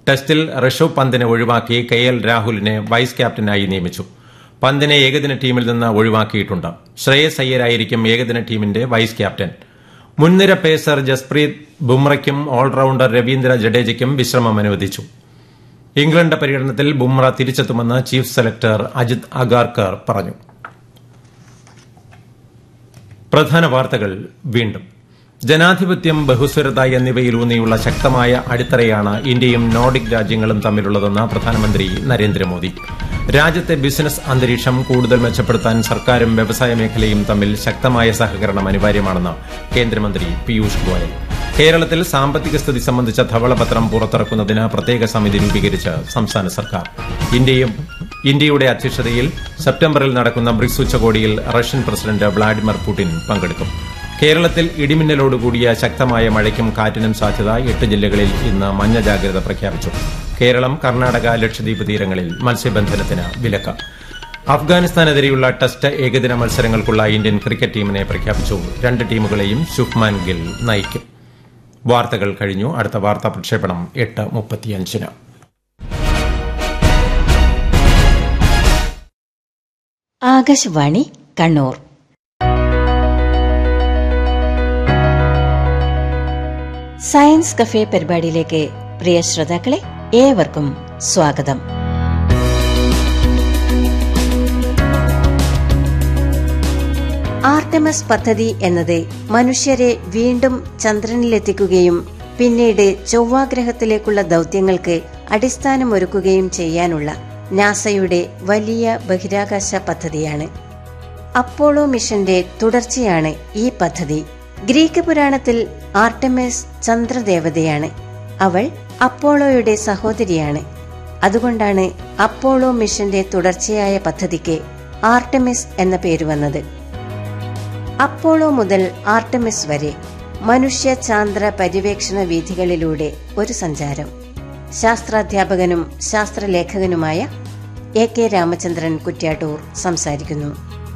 ടെസ്റ്റിൽ ഋഷഭ് പന്തിനെ ഒഴിവാക്കി കെ എൽ രാഹുലിനെ വൈസ് ക്യാപ്റ്റനായി നിയമിച്ചു പന്തിനെ ഏകദിന ടീമിൽ നിന്ന് ഒഴിവാക്കിയിട്ടുണ്ട് ശ്രേയസ് അയ്യരായിരിക്കും ഏകദിന ടീമിന്റെ വൈസ് ക്യാപ്റ്റൻ മുൻനിര പേസർ ജസ്പ്രീത് ബുംറയ്ക്കും ഓൾറൌണ്ടർ രവീന്ദ്ര ജഡേജയ്ക്കും വിശ്രമം അനുവദിച്ചു ഇംഗ്ലണ്ട് പര്യടനത്തിൽ ബുംറ തിരിച്ചെത്തുമെന്ന് ചീഫ് സെലക്ടർ അജിത് അഗാർക്കർ പറഞ്ഞു പ്രധാന വാർത്തകൾ വീണ്ടും ജനാധിപത്യം ബഹുസ്വരത എന്നിവയിലൂന്നിയുള്ള ശക്തമായ അടിത്തറയാണ് ഇന്ത്യയും നോർഡിക് രാജ്യങ്ങളും തമ്മിലുള്ളതെന്ന് പ്രധാനമന്ത്രി നരേന്ദ്രമോദി രാജ്യത്തെ ബിസിനസ് അന്തരീക്ഷം കൂടുതൽ മെച്ചപ്പെടുത്താൻ സർക്കാരും വ്യവസായ മേഖലയും തമ്മിൽ ശക്തമായ സഹകരണം അനിവാര്യമാണെന്ന് കേന്ദ്രമന്ത്രി പീയൂഷ് ഗോയൽ കേരളത്തിൽ സാമ്പത്തിക സ്ഥിതി സംബന്ധിച്ച ധവളപത്രം പുറത്തിറക്കുന്നതിന് പ്രത്യേക സമിതി രൂപീകരിച്ച് സംസ്ഥാന സർക്കാർ ഇന്ത്യയും ഇന്ത്യയുടെ അധ്യക്ഷതയിൽ സെപ്റ്റംബറിൽ നടക്കുന്ന ബ്രിക്സ് ഉച്ചകോടിയിൽ റഷ്യൻ പ്രസിഡന്റ് വ്ളാഡിമിർ പുടിൻ പങ്കെടുക്കും കേരളത്തിൽ ഇടിമിന്നലോടുകൂടിയ ശക്തമായ മഴയ്ക്കും കാറ്റിനും സാധ്യത എട്ട് ജില്ലകളിൽ ഇന്ന് മഞ്ഞ ജാഗ്രത പ്രഖ്യാപിച്ചു കേരളം കർണാടക ലക്ഷദ്വീപ് തീരങ്ങളിൽ മത്സ്യബന്ധനത്തിന് വിലക്ക് അഫ്ഗാനിസ്ഥാനെതിരെയുള്ള ടെസ്റ്റ് ഏകദിന മത്സരങ്ങൾക്കുള്ള ഇന്ത്യൻ ക്രിക്കറ്റ് ടീമിനെ പ്രഖ്യാപിച്ചു രണ്ട് ടീമുകളെയും ശുഭ്മാൻ ഗിൽ നയിക്കും വാർത്തകൾ കഴിഞ്ഞു അടുത്ത വാർത്താ പ്രക്ഷേപണം എട്ട് മുപ്പത്തിയഞ്ചിന് ആകാശവാണി കണ്ണൂർ സയൻസ് കഫേ പരിപാടിയിലേക്ക് പ്രിയ ശ്രോതാക്കളെ ഏവർക്കും സ്വാഗതം ആർടെമസ് പദ്ധതി എന്നത് മനുഷ്യരെ വീണ്ടും ചന്ദ്രനിലെത്തിക്കുകയും പിന്നീട് ചൊവ്വാഗ്രഹത്തിലേക്കുള്ള ദൌത്യങ്ങൾക്ക് അടിസ്ഥാനമൊരുക്കുകയും ചെയ്യാനുള്ള നാസയുടെ വലിയ ബഹിരാകാശ പദ്ധതിയാണ് അപ്പോളോ മിഷന്റെ തുടർച്ചയാണ് ഈ പദ്ധതി ഗ്രീക്ക് പുരാണത്തിൽ ആർട്ടമിസ് ചന്ദ്രദേവതയാണ് അവൾ അപ്പോളോയുടെ സഹോദരിയാണ് അതുകൊണ്ടാണ് അപ്പോളോ മിഷന്റെ തുടർച്ചയായ പദ്ധതിക്ക് ആർട്ടമിസ് എന്ന പേര് വന്നത് അപ്പോളോ മുതൽ ആർട്ടമിസ് വരെ മനുഷ്യ ചാന്ദ്ര പര്യവേക്ഷണ വീഥികളിലൂടെ ഒരു സഞ്ചാരം ശാസ്ത്രാധ്യാപകനും ശാസ്ത്രലേഖകനുമായ എ കെ രാമചന്ദ്രൻ കുറ്റ്യാട്ടൂർ സംസാരിക്കുന്നു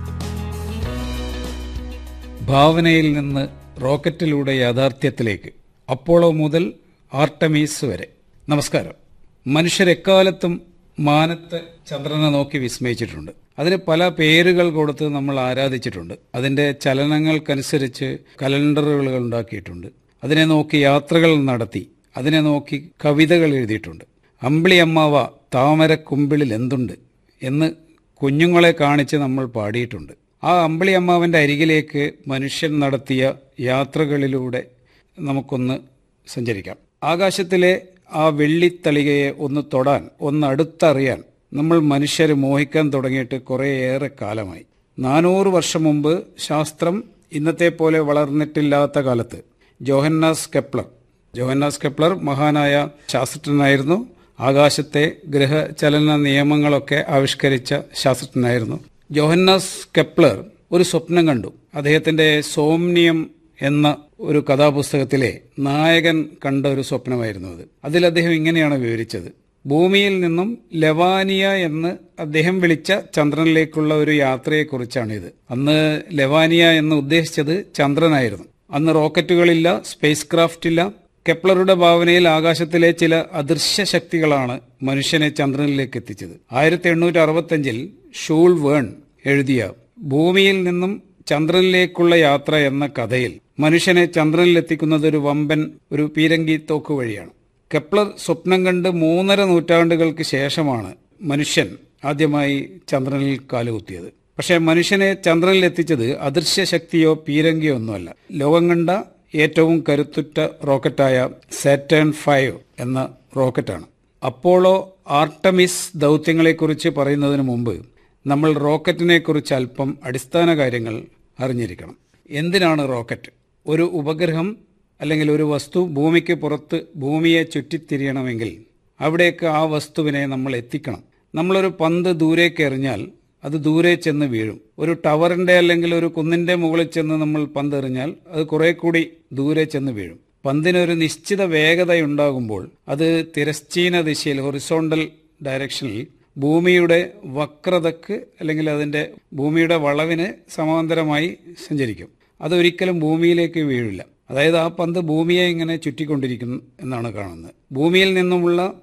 ഭാവനയിൽ നിന്ന് റോക്കറ്റിലൂടെ യാഥാർത്ഥ്യത്തിലേക്ക് അപ്പോളോ മുതൽ ആർട്ടമീസ് വരെ നമസ്കാരം മനുഷ്യരെക്കാലത്തും മാനത്ത് ചന്ദ്രനെ നോക്കി വിസ്മയിച്ചിട്ടുണ്ട് അതിന് പല പേരുകൾ കൊടുത്ത് നമ്മൾ ആരാധിച്ചിട്ടുണ്ട് അതിന്റെ ചലനങ്ങൾക്കനുസരിച്ച് കലണ്ടറുകൾ ഉണ്ടാക്കിയിട്ടുണ്ട് അതിനെ നോക്കി യാത്രകൾ നടത്തി അതിനെ നോക്കി കവിതകൾ എഴുതിയിട്ടുണ്ട് അമ്പിളി അമ്മാവ താമര കുമ്പിളിൽ എന്തുണ്ട് എന്ന് കുഞ്ഞുങ്ങളെ കാണിച്ച് നമ്മൾ പാടിയിട്ടുണ്ട് ആ അമ്പിളി അമ്മാവന്റെ അരികിലേക്ക് മനുഷ്യൻ നടത്തിയ യാത്രകളിലൂടെ നമുക്കൊന്ന് സഞ്ചരിക്കാം ആകാശത്തിലെ ആ വെള്ളിത്തളികയെ ഒന്ന് തൊടാൻ ഒന്ന് അടുത്തറിയാൻ നമ്മൾ മനുഷ്യർ മോഹിക്കാൻ തുടങ്ങിയിട്ട് കുറേയേറെ കാലമായി നാനൂറ് വർഷം മുമ്പ് ശാസ്ത്രം ഇന്നത്തെ പോലെ വളർന്നിട്ടില്ലാത്ത കാലത്ത് ജോഹന്നാസ് കെപ്ലർ ജോഹന്നാസ് കെപ്ലർ മഹാനായ ശാസ്ത്രജ്ഞനായിരുന്നു ആകാശത്തെ ഗ്രഹചലന നിയമങ്ങളൊക്കെ ആവിഷ്കരിച്ച ശാസ്ത്രജ്ഞനായിരുന്നു ജോഹന്നാസ് കെപ്ലർ ഒരു സ്വപ്നം കണ്ടു അദ്ദേഹത്തിന്റെ സോംനിയം എന്ന ഒരു കഥാപുസ്തകത്തിലെ നായകൻ കണ്ട ഒരു സ്വപ്നമായിരുന്നു അത് അതിൽ അദ്ദേഹം ഇങ്ങനെയാണ് വിവരിച്ചത് ഭൂമിയിൽ നിന്നും ലെവാനിയ എന്ന് അദ്ദേഹം വിളിച്ച ചന്ദ്രനിലേക്കുള്ള ഒരു യാത്രയെക്കുറിച്ചാണിത് അന്ന് ലെവാനിയ എന്ന് ഉദ്ദേശിച്ചത് ചന്ദ്രനായിരുന്നു അന്ന് റോക്കറ്റുകളില്ല സ്പേസ് ക്രാഫ്റ്റ് ഇല്ല കെപ്ലറുടെ ഭാവനയിൽ ആകാശത്തിലെ ചില അദൃശ്യ ശക്തികളാണ് മനുഷ്യനെ ചന്ദ്രനിലേക്ക് എത്തിച്ചത് ആയിരത്തി എണ്ണൂറ്റി അറുപത്തഞ്ചിൽ ഷൂൾ വേൺ എഴുതിയ ഭൂമിയിൽ നിന്നും ചന്ദ്രനിലേക്കുള്ള യാത്ര എന്ന കഥയിൽ മനുഷ്യനെ ചന്ദ്രനിലെത്തിക്കുന്നത് ഒരു വമ്പൻ ഒരു പീരങ്കി തോക്ക് വഴിയാണ് കെപ്ലർ സ്വപ്നം കണ്ട് മൂന്നര നൂറ്റാണ്ടുകൾക്ക് ശേഷമാണ് മനുഷ്യൻ ആദ്യമായി ചന്ദ്രനിൽ കാലുകുത്തിയത് പക്ഷേ മനുഷ്യനെ ചന്ദ്രനിൽ എത്തിച്ചത് അദൃശ്യ ശക്തിയോ പീരങ്കിയോ ഒന്നുമല്ല ലോകം കണ്ട ഏറ്റവും കരുത്തുറ്റ റോക്കറ്റായ സാറ്റേൺ ഫൈവ് എന്ന റോക്കറ്റാണ് അപ്പോളോ ആർട്ടമിസ് ദൗത്യങ്ങളെക്കുറിച്ച് പറയുന്നതിന് മുമ്പ് നമ്മൾ റോക്കറ്റിനെ കുറിച്ച് അല്പം അടിസ്ഥാന കാര്യങ്ങൾ അറിഞ്ഞിരിക്കണം എന്തിനാണ് റോക്കറ്റ് ഒരു ഉപഗ്രഹം അല്ലെങ്കിൽ ഒരു വസ്തു ഭൂമിക്ക് പുറത്ത് ഭൂമിയെ ചുറ്റിത്തിരിയണമെങ്കിൽ അവിടേക്ക് ആ വസ്തുവിനെ നമ്മൾ എത്തിക്കണം നമ്മളൊരു പന്ത് ദൂരേക്ക് എറിഞ്ഞാൽ അത് ദൂരെ ചെന്ന് വീഴും ഒരു ടവറിന്റെ അല്ലെങ്കിൽ ഒരു കുന്നിന്റെ മുകളിൽ ചെന്ന് നമ്മൾ പന്ത് എറിഞ്ഞാൽ അത് കുറെ കൂടി ദൂരെ ചെന്ന് വീഴും പന്തിനൊരു നിശ്ചിത വേഗതയുണ്ടാകുമ്പോൾ അത് തിരശ്ചീന ദിശയിൽ ഹൊറിസോണ്ടൽ ഡയറക്ഷനിൽ ഭൂമിയുടെ വക്രതക്ക് അല്ലെങ്കിൽ അതിന്റെ ഭൂമിയുടെ വളവിന് സമാന്തരമായി സഞ്ചരിക്കും അതൊരിക്കലും ഭൂമിയിലേക്ക് വീഴില്ല അതായത് ആ പന്ത് ഭൂമിയെ ഇങ്ങനെ ചുറ്റിക്കൊണ്ടിരിക്കുന്നു എന്നാണ് കാണുന്നത് ഭൂമിയിൽ നിന്നുമുള്ള